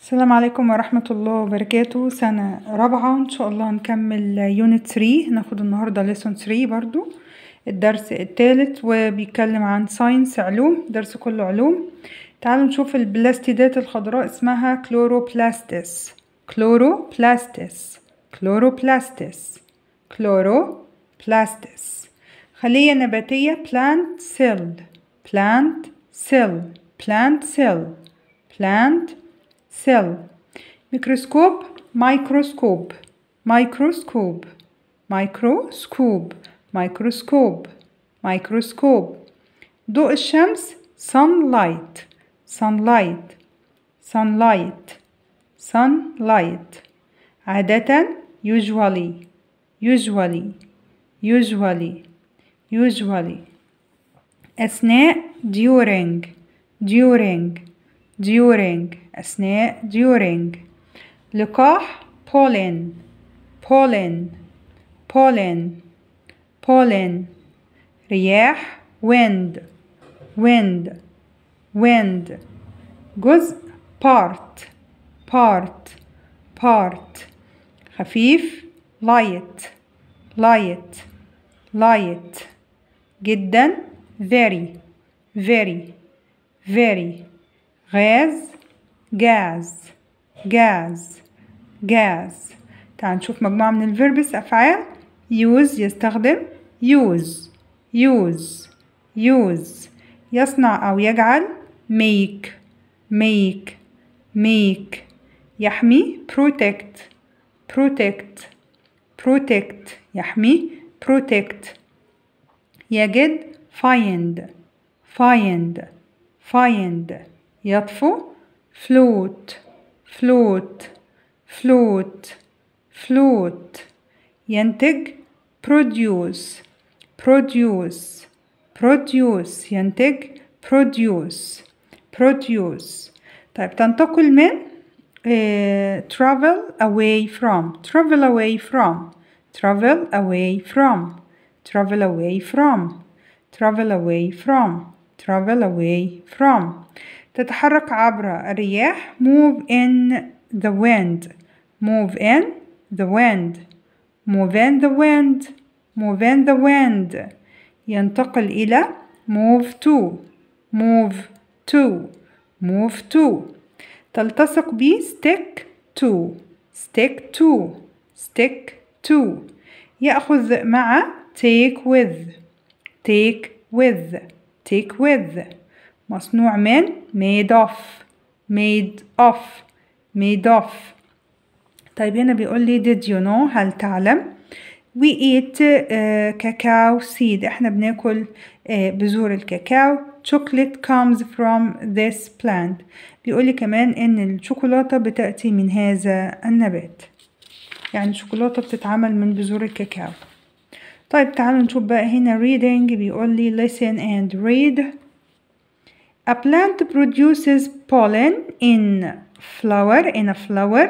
السلام عليكم ورحمة الله وبركاته سنة رابعة إن شاء الله نكمل يونت 3 ناخد النهاردة ليسون 3 برضو الدرس الثالث وبيتكلم عن ساينس علوم درس كله علوم تعالوا نشوف البلاستيدات الخضراء اسمها كلوروبلاستس كلوروبلاستس كلوروبلاستس كلوروبلاستس خلية نباتية plant cell plant cell plant cell plant cell ميكروسكوب مايكروسكوب مايكروسكوب مايكروسكوب مايكروسكوب مايكروسكوب ضوء الشمس sunlight sunlight sunlight sunlight عادة usually usually usually usually أثناء during during during أثناء during لقاح pollen pollen pollen pollen رياح wind wind wind جزء part part part خفيف light light light جدا very very very غاز gas gas gas تعال نشوف مجموعة من الفيربس أفعال use يستخدم use use use يصنع أو يجعل make make make يحمي protect protect protect يحمي protect يجد find find find يطفو float float float float ينتج produce produce produce ينتج produce produce طيب تنتقل من uh, travel away from travel away from travel away from travel away from travel away from travel away from تتحرك عبر الرياح move in the wind move in the wind move in the wind move in the wind ينتقل إلى move to move to move to تلتصق ب stick to stick to stick to يأخذ مع take with take with take with مصنوع من made of made of made of طيب هنا بيقول لي did you know هل تعلم we eat كاكاو uh, seed احنا بناكل uh, بذور الكاكاو chocolate comes from this plant بيقول لي كمان ان الشوكولاتة بتأتي من هذا النبات يعني الشوكولاتة بتتعمل من بذور الكاكاو طيب تعالوا نشوف بقى هنا reading بيقول لي listen and read A plant produces pollen in flower in a flower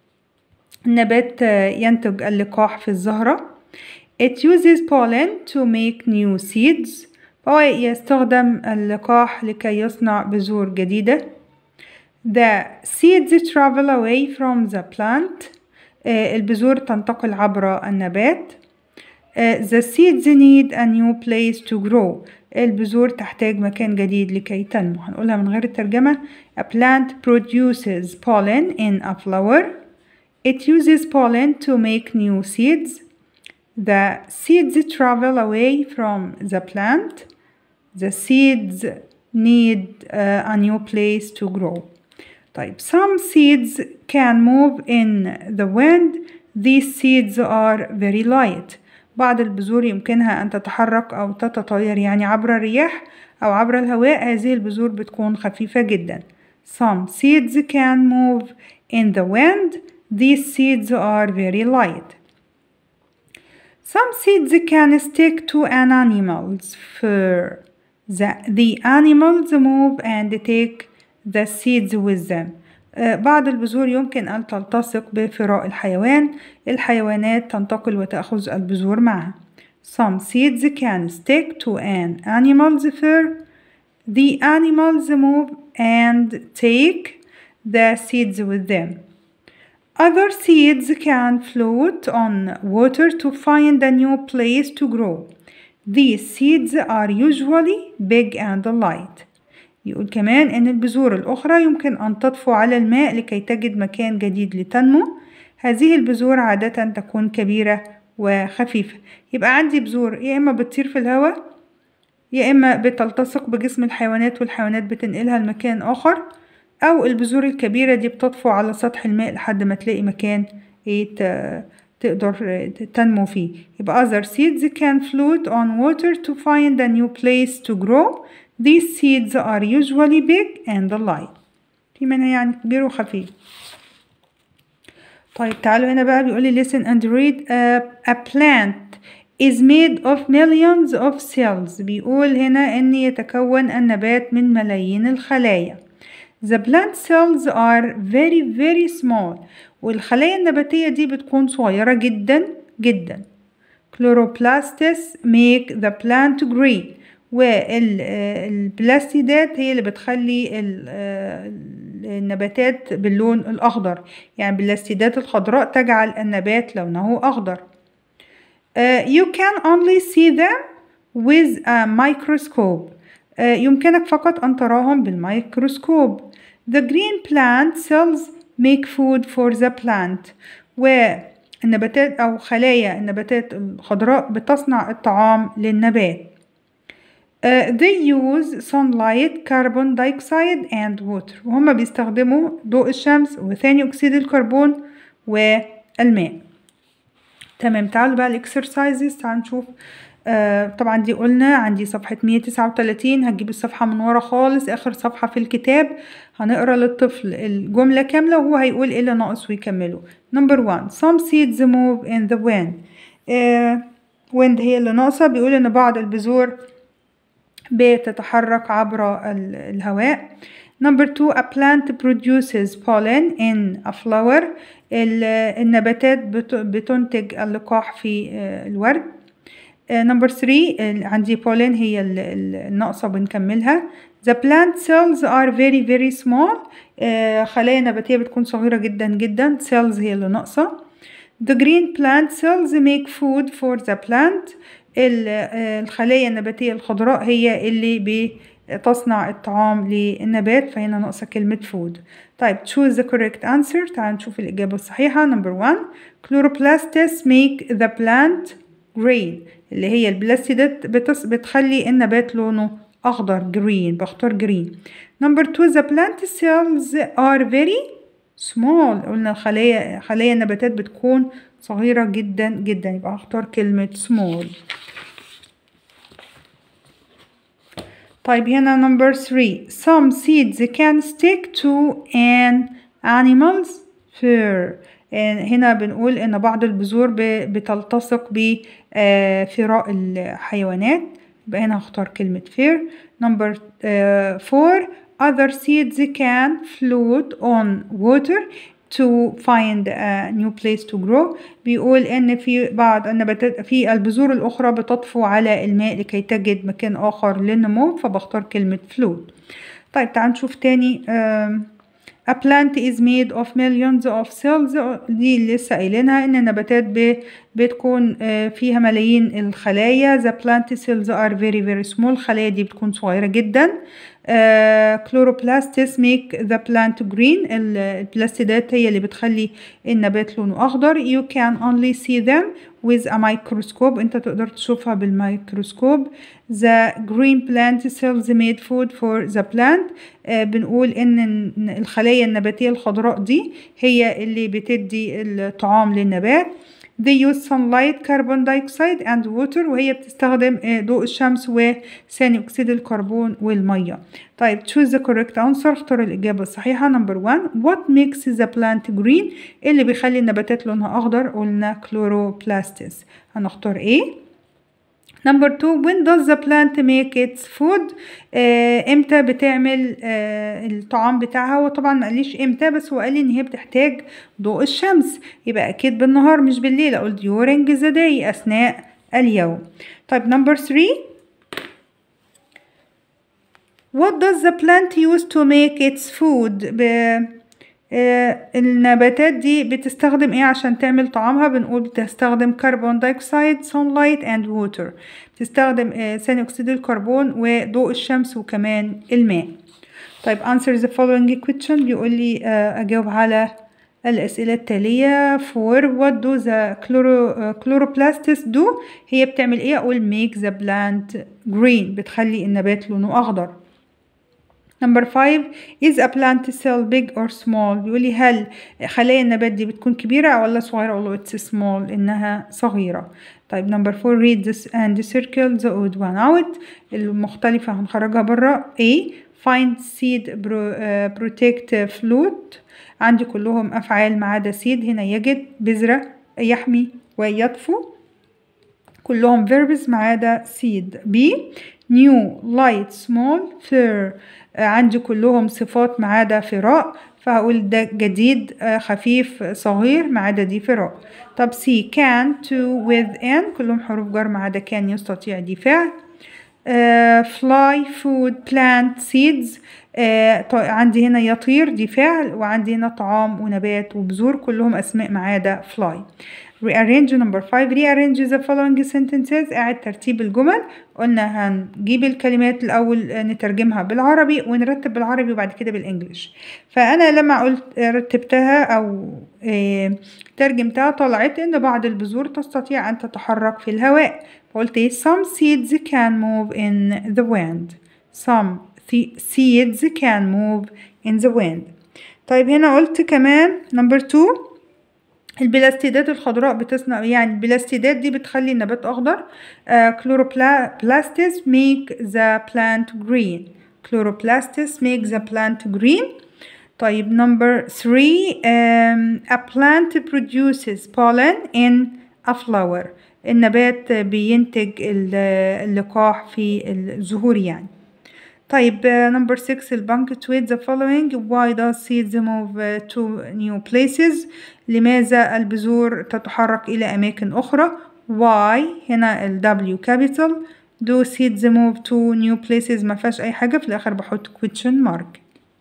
النبات ينتج اللقاح في الزهرة It uses pollen to make new seeds فهو يستخدم اللقاح لكي يصنع بذور جديدة The seeds travel away from the plant البذور تنتقل عبر النبات The seeds need a new place to grow البذور تحتاج مكان جديد لكي تنمو هنقولها من غير الترجمة A plant produces pollen in a flower It uses pollen to make new seeds The seeds travel away from the plant The seeds need uh, a new place to grow طيب some seeds can move in the wind These seeds are very light بعض البذور يمكنها أن تتحرك أو تتطاير يعني عبر الرياح أو عبر الهواء هذه البذور بتكون خفيفة جدا Some seeds can move in the wind These seeds are very light Some seeds can stick to an animal's fur the, the animals move and take the seeds with them بعض البذور يمكن أن تلتصق بفراء الحيوان الحيوانات تنتقل وتأخذ البذور معها Some seeds can stick to an animal's fur The animals move and take the seeds with them. Other seeds can float on water to find a new place to grow. These seeds are usually big and light. يقول كمان إن البذور الأخرى يمكن أن تطفو على الماء لكي تجد مكان جديد لتنمو. هذه البذور عادة تكون كبيرة وخفيفة. يبقى عندي بذور يا إما بتطير في الهواء يا إما بتلتصق بجسم الحيوانات والحيوانات بتنقلها لمكان آخر أو البذور الكبيرة دي بتطفو على سطح الماء لحد ما تلاقي مكان إيه تقدر تنمو فيه يبقى other seeds can float on water to find a new place to grow these seeds are usually big and light في منها يعني كبير وخفيف طيب تعالوا هنا بقى بيقولي listen and read a, a plant is made of millions of cells بيقول هنا ان يتكون النبات من ملايين الخلايا The plant cells are very very small والخلايا النباتية دي بتكون صغيرة جدا جدا Chloroplasts make the plant green والبلاستيدات هي اللي بتخلي النباتات باللون الأخضر يعني البلاستيدات الخضراء تجعل النبات لونه أخضر Uh, you can only see them with a microscope. Uh, يمكنك فقط أن تراهم بالميكروسكوب. The green plant cells make food for the plant. والنباتات أو خلايا النباتات الخضراء بتصنع الطعام للنبات. Uh, they use sunlight, carbon dioxide and water. وهم بيستخدموا ضوء الشمس وثاني أكسيد الكربون والماء. تمام تعالوا بقى الاكسرسايزز تعالوا نشوف آه طبعا دي قلنا عندي صفحة 139 هتجيب الصفحة من ورا خالص آخر صفحة في الكتاب هنقرا للطفل الجملة كاملة وهو هيقول ايه اللي ناقص ويكمله نمبر 1 some seeds move in the wind آه wind هي اللي ناقصة بيقول ان بعض البذور بتتحرك عبر الهواء Number two, a plant produces pollen in a flower. النباتات بتنتج اللقاح في الورد. Number three, عندي pollen هي الناقصة بنكملها. The plant cells are very very small. خلايا نباتية بتكون صغيرة جدا جدا. Cells هي اللي ناقصة. The green plant cells make food for the plant. الخلايا النباتية الخضراء هي اللي بي تصنع الطعام للنبات فهنا ناقصة كلمة food طيب choose the correct answer تعال نشوف الإجابة الصحيحة number one chloroplasts make the plant green اللي هي البلاستيدات بتص... بتخلي النبات لونه أخضر green بختار green number two the plant cells are very small قلنا خلايا خلايا النباتات بتكون صغيرة جدا جدا يبقى هختار كلمة small طيب هنا number three some seeds can stick to an animal's fur هنا بنقول ان بعض البذور بتلتصق بفراء الحيوانات يبقى هنا هختار كلمة fur number four other seeds can float on water to find a new place to grow بيقول ان في بعض النباتات في البذور الاخرى بتطفو على الماء لكي تجد مكان اخر للنمو فبختار كلمة float طيب تعال نشوف تاني A plant is made of millions of cells دي اللي لسه قايلينها ان النباتات بتكون فيها ملايين الخلايا the plant cells are very very small الخلايا دي بتكون صغيرة جدا chloroplasts make the plant green البلاستيدات هي اللي بتخلي النبات لونه أخضر you can only see them with a microscope انت تقدر تشوفها بالميكروسكوب the green plant cells made food for the plant آه بنقول ان الخلايا النباتية الخضراء دي هي اللي بتدي الطعام للنبات They use sunlight, carbon dioxide and water وهي بتستخدم ضوء الشمس وثاني أكسيد الكربون والمية. طيب choose the correct answer اختار الإجابة الصحيحة number one what makes the plant green اللي بيخلي النباتات لونها أخضر قلنا chloroplasts هنختار ايه نمبر 2 when does the plant make its food آه امتى بتعمل آه الطعام بتاعها هو طبعا ما قاليش امتى بس هو قال لي ان هي بتحتاج ضوء الشمس يبقى اكيد بالنهار مش بالليل اقول during the day اثناء اليوم طيب نمبر 3 what does the plant use to make its food ب... آه النباتات دي بتستخدم ايه عشان تعمل طعامها بنقول بتستخدم كربون دايوكسيد sunlight and water بتستخدم آه ثاني اكسيد الكربون وضوء الشمس وكمان الماء طيب answer the following question بيقول لي آه اجاوب على الأسئلة التالية for what do the chloro, uh, chloroplasts do هي بتعمل ايه اقول make the plant green بتخلي النبات لونه اخضر نمبر 5 is a plant cell big or small بيقول لي هل خلايا النبات دي بتكون كبيرة ولا صغيرة اقول له it's small انها صغيرة طيب نمبر 4 read this and circle the odd one out المختلفة هنخرجها برا A find seed protect float عندي كلهم أفعال ما عدا سيد هنا يجد بذرة يحمي ويطفو كلهم verbs ما عدا seed B new light small fur عندي كلهم صفات ما عدا فراء فهقول ده جديد خفيف صغير ما عدا دي فراء طب C can to with and كلهم حروف جر ما عدا كان يستطيع دي فعل uh, fly food plant seeds آه عندي هنا يطير دي فعل وعندي هنا طعام ونبات وبذور كلهم أسماء ما عدا fly rearrange number 5 rearrange the following sentences أعد ترتيب الجمل قلنا هنجيب الكلمات الأول نترجمها بالعربي ونرتب بالعربي وبعد كده بالإنجليش فأنا لما قلت رتبتها أو آه ترجمتها طلعت إن بعض البذور تستطيع أن تتحرك في الهواء قلت some seeds can move in the wind some seeds can move in the wind طيب هنا قلت كمان نمبر 2 البلاستيدات الخضراء بتصنع يعني البلاستيدات دي بتخلي النبات اخضر كلوروبلاستس make the plant green chloroplasts make the plant green طيب number 3 um, a plant produces pollen in a flower النبات بينتج اللقاح في الزهور يعني طيب نمبر 6 البنكتويت the following why does seeds move to new places لماذا البذور تتحرك إلى أماكن أخرى why هنا ال W capital do seeds move to new places ما فيهاش أي حاجة في الآخر بحط question mark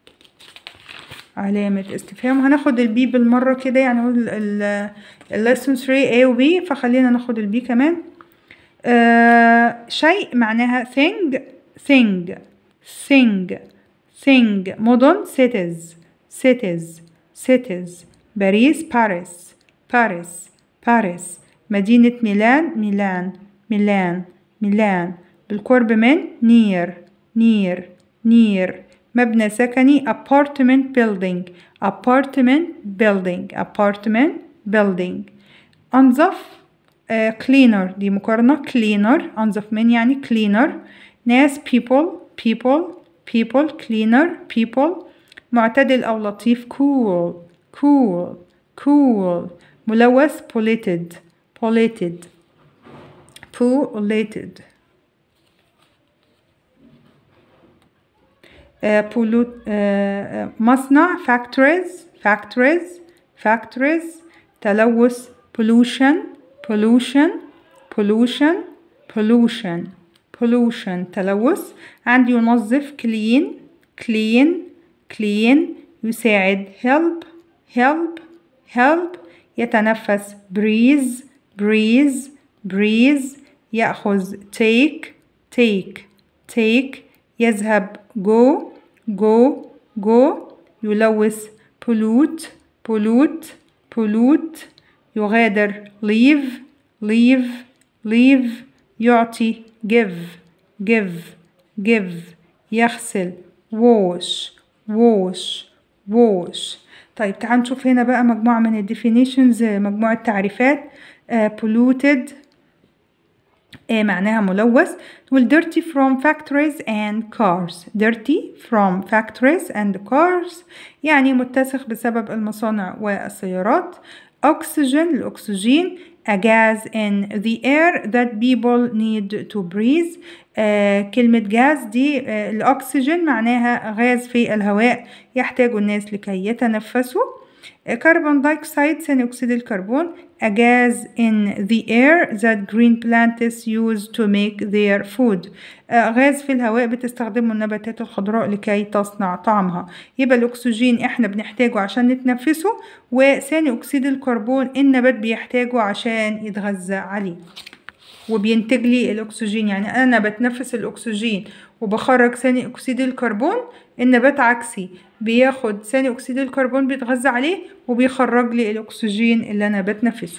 علامة استفهام هناخد البي بالمرة كده يعني نقول ال lesson 3 A و B فخلينا ناخد البي كمان آه شيء معناها thing thing thing thing مدن cities cities cities باريس باريس باريس باريس مدينة ميلان ميلان ميلان ميلان بالقرب من near near near مبنى سكني apartment building apartment building apartment building أنظف uh, cleaner دي مقارنة cleaner أنظف من يعني cleaner ناس people people people cleaner people معتدل أو لطيف cool cool cool ملوث polluted polluted polluted uh, pollute uh, مصنع factories factories factories تلوث pollution pollution pollution pollution pollution تلوث عندي ينظف clean clean clean يساعد help help help يتنفس breathe breathe breathe يأخذ take take take يذهب go go go يلوث pollute pollute pollute يغادر leave leave leave يعطي give give give يغسل wash wash wash طيب تعال نشوف هنا بقى مجموعة من ال definitions مجموعة تعريفات uh, polluted uh, معناها ملوث وال dirty from factories and cars dirty from factories and cars يعني متسخ بسبب المصانع والسيارات oxygen الأكسجين a gas in the air that people need to breathe آه كلمة جاز دي آه الأكسجين معناها غاز في الهواء يحتاج الناس لكي يتنفسوا كربون دايوكسيد ثاني أكسيد الكربون a gas in the air that green plants use to make their food آه، غاز في الهواء بتستخدمه النباتات الخضراء لكي تصنع طعمها يبقى الأكسجين احنا بنحتاجه عشان نتنفسه وثاني أكسيد الكربون النبات بيحتاجه عشان يتغذى عليه وبينتج لي الأكسجين يعني أنا بتنفس الأكسجين وبخرج ثاني أكسيد الكربون النبات عكسي بياخد ثاني أكسيد الكربون بيتغذى عليه وبيخرج لي الأكسجين اللي أنا بتنفسه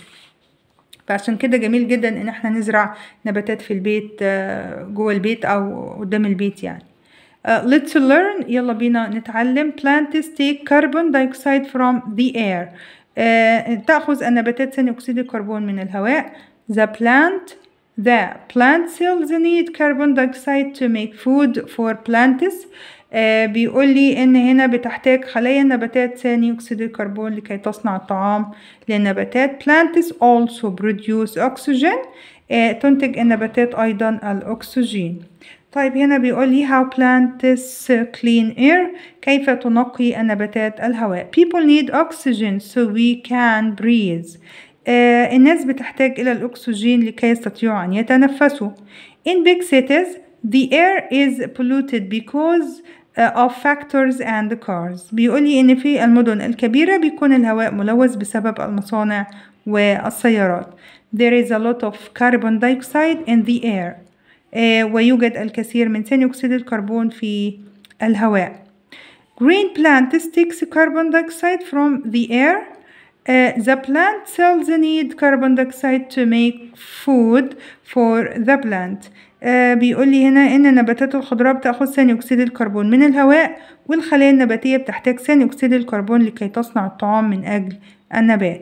فعشان كده جميل جدا ان احنا نزرع نباتات في البيت آه، جوه البيت او قدام البيت يعني Uh, let's learn يلا بينا نتعلم plants take carbon dioxide from the air uh, تأخذ النباتات ثاني أكسيد الكربون من الهواء the plant the plant cells need carbon dioxide to make food for plants آه بيقول لي ان هنا بتحتاج خلايا النباتات ثاني اكسيد الكربون لكي تصنع الطعام للنباتات plants also produce oxygen آه تنتج النباتات ايضا الاكسجين طيب هنا بيقول لي how plants clean air كيف تنقي النباتات الهواء people need oxygen so we can breathe آه الناس بتحتاج إلى الأكسجين لكي يستطيعوا أن يتنفسوا in big cities the air is polluted because uh, of factories and cars بيقولي إن في المدن الكبيرة بيكون الهواء ملوث بسبب المصانع والسيارات there is a lot of carbon dioxide in the air آه ويوجد الكثير من ثاني أكسيد الكربون في الهواء green plants takes carbon dioxide from the air Uh, the plant cells need carbon dioxide to make food for the plant. Uh, بيقول لي هنا إن النباتات الخضراء بتأخذ ثاني أكسيد الكربون من الهواء والخلايا النباتية بتحتاج ثاني أكسيد الكربون لكي تصنع الطعام من أجل النبات.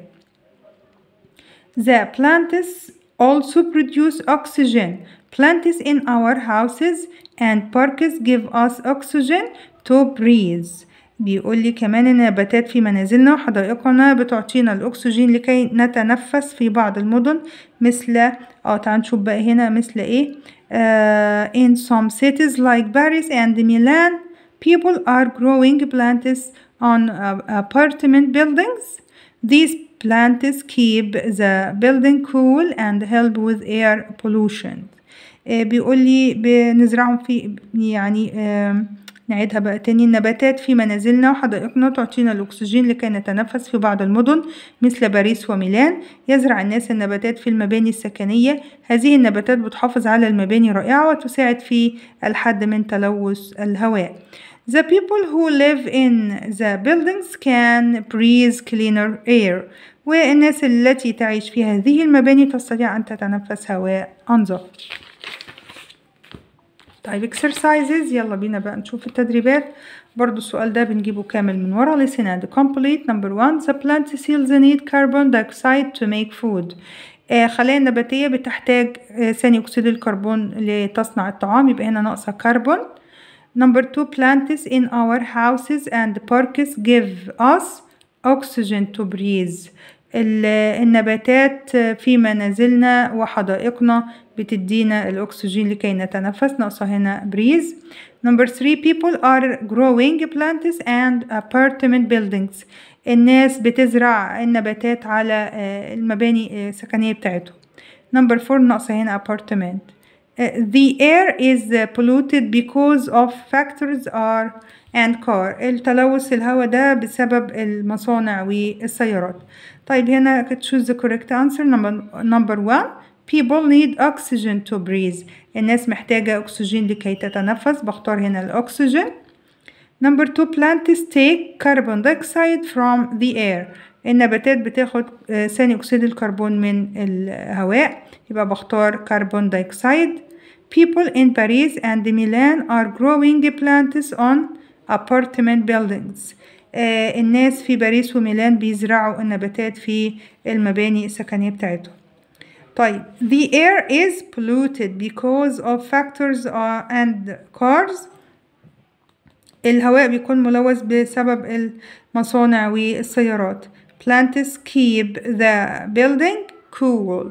The plants also produce oxygen. Plants in our houses and parks give us oxygen to breathe. بيقول لي كمان إن النباتات في منازلنا وحدائقنا بتعطينا الأكسجين لكي نتنفس في بعض المدن مثل اه تعال نشوف بقى هنا مثل ايه uh, in some cities like Paris and Milan people are growing plants on uh, apartment buildings these plants keep the building cool and help with air pollution uh, بيقول لي بنزرعهم في يعني uh, نعيدها بقى تاني النباتات في منازلنا وحدائقنا تعطينا الأكسجين لكي نتنفس في بعض المدن مثل باريس وميلان يزرع الناس النباتات في المباني السكنية هذه النباتات بتحافظ على المباني رائعة وتساعد في الحد من تلوث الهواء The people who live in the buildings can breathe cleaner air والناس التي تعيش في هذه المباني تستطيع أن تتنفس هواء أنظف طيب exercises يلا بينا بقى نشوف التدريبات برضو السؤال ده بنجيبه كامل من ورا listen and complete number one the plant cells need carbon dioxide to make food آه خلايا النباتية بتحتاج آه ثاني أكسيد الكربون لتصنع الطعام يبقى هنا ناقصة كربون number two plants in our houses and parks give us oxygen to breathe النباتات في منازلنا وحدائقنا بتدينا الأكسجين لكي نتنفس ناقصة هنا بريز number three people are growing plants and apartment buildings الناس بتزرع النباتات على المباني السكنية بتاعتهم number four ناقصة هنا apartment the air is polluted because of factories are and car التلوث الهواء ده بسبب المصانع والسيارات طيب هنا choose the correct answer number, number one people need oxygen to breathe الناس محتاجة أكسجين لكي تتنفس بختار هنا الأكسجين number two plants take carbon dioxide from the air النباتات بتاخد ثاني أكسيد الكربون من الهواء يبقى بختار كربون دايوكسيد people in Paris and Milan are growing plants on apartment buildings آه الناس في باريس وميلان بيزرعوا النباتات في المباني السكنية بتاعتهم طيب the air is polluted because of factors and cars الهواء بيكون ملوث بسبب المصانع والسيارات plants keep the building cool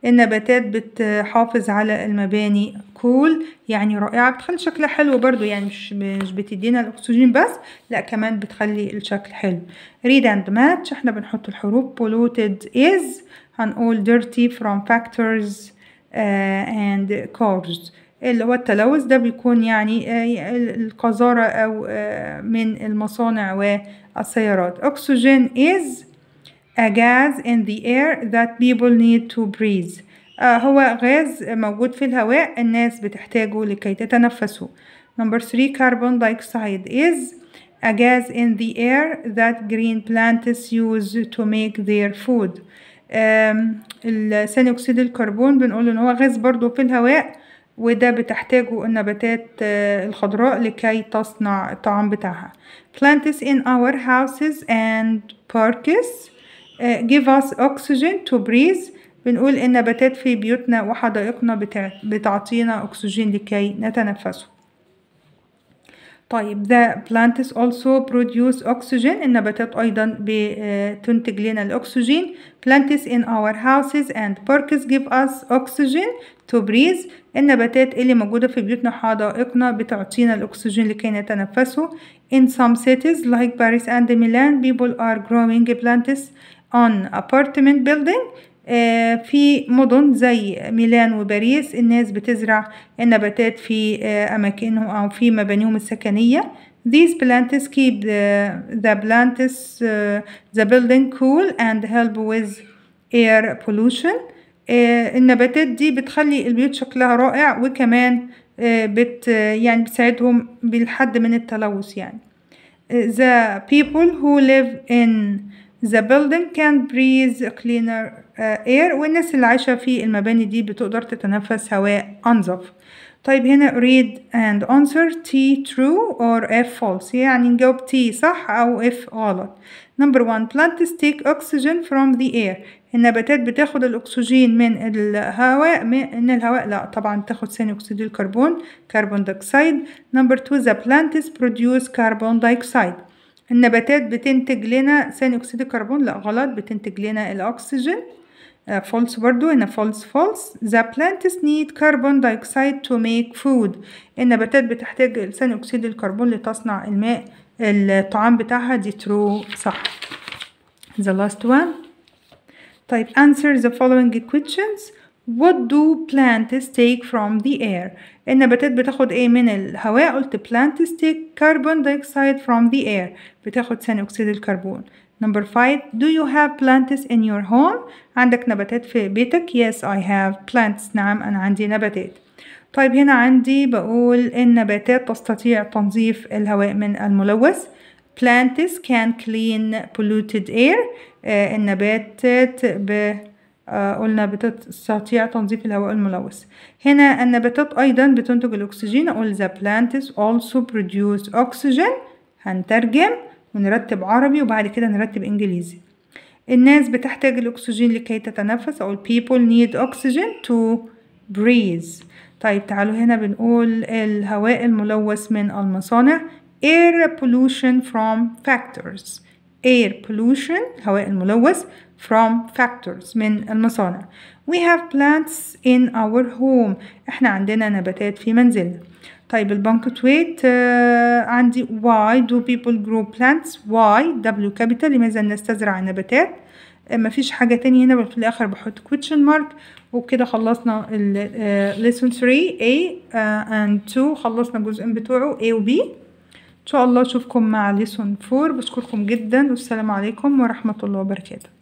النباتات بتحافظ على المباني كول cool يعني رائعة بتخلي شكلها حلو برضو يعني مش مش بتدينا الأكسجين بس لا كمان بتخلي الشكل حلو read and match احنا بنحط الحروف polluted is هنقول dirty from factors uh, and cars اللي هو التلوث ده بيكون يعني القذارة أو من المصانع والسيارات oxygen is a gas in the air that people need to breathe هو غاز موجود في الهواء الناس بتحتاجه لكي تتنفسوا number three carbon dioxide is a gas in the air that green plants use to make their food ثاني أكسيد الكربون بنقول إن هو غاز برضو في الهواء وده بتحتاجه النباتات الخضراء لكي تصنع الطعام بتاعها plants in our houses and parks give us oxygen to breathe بنقول النباتات في بيوتنا وحدائقنا بتعطينا أكسجين لكي نتنفسه طيب the plants also produce oxygen النباتات أيضا بتنتج لنا الأكسجين plants in our houses and parks give us oxygen to breathe النباتات اللي موجودة في بيوتنا وحدائقنا بتعطينا الأكسجين لكي نتنفسه in some cities like Paris and Milan people are growing plants on apartment building في مدن زي ميلان وباريس الناس بتزرع النباتات في أماكنهم أو في مبانيهم السكنية These plants keep the, the plants uh, the building cool and help with air pollution النباتات دي بتخلي البيوت شكلها رائع وكمان بت يعني بتساعدهم بالحد من التلوث يعني The people who live in the building can breathe cleaner air والناس اللي عايشة في المباني دي بتقدر تتنفس هواء أنظف طيب هنا read and answer T true or F false يعني نجاوب T صح أو F غلط number one plants take oxygen from the air النباتات بتاخد الأكسجين من الهواء من الهواء لا طبعا تاخد ثاني أكسيد الكربون كربون دioxide number two the plants produce carbon dioxide النباتات بتنتج لنا ثاني أكسيد الكربون لا غلط بتنتج لنا الأكسجين فولس برضو هنا فولس فولس the plants need carbon dioxide to make food النباتات بتحتاج ثاني أكسيد الكربون لتصنع الماء الطعام بتاعها دي true صح the last one طيب answer the following questions What do plants take from the air النباتات بتاخد ايه من الهواء قلت plants take carbon dioxide from the air بتاخد ثاني أكسيد الكربون Number five, do you have plants in your home? عندك نباتات في بيتك؟ Yes, I have plants. نعم أنا عندي نباتات. طيب هنا عندي بقول النباتات تستطيع تنظيف الهواء من الملوث. Plants can clean polluted air. آه النباتات ب آه قلنا بتستطيع تنظيف الهواء الملوث. هنا النباتات أيضا بتنتج الأكسجين. أقول the plants also produce oxygen. هنترجم ونرتب عربي وبعد كده نرتب انجليزي الناس بتحتاج الاكسجين لكي تتنفس او people need oxygen to breathe طيب تعالوا هنا بنقول الهواء الملوث من المصانع air pollution from factors air pollution الهواء الملوث from factors من المصانع we have plants in our home احنا عندنا نباتات في منزلنا طيب البنكتويت آه عندي why do people grow plants why W capital لماذا الناس تزرع النباتات آه مفيش حاجة تانية هنا في الآخر بحط question mark وبكده خلصنا ال آه lesson 3 A آه and 2 خلصنا الجزئين بتوعه A و B إن شاء الله أشوفكم مع lesson 4 بشكركم جدا والسلام عليكم ورحمة الله وبركاته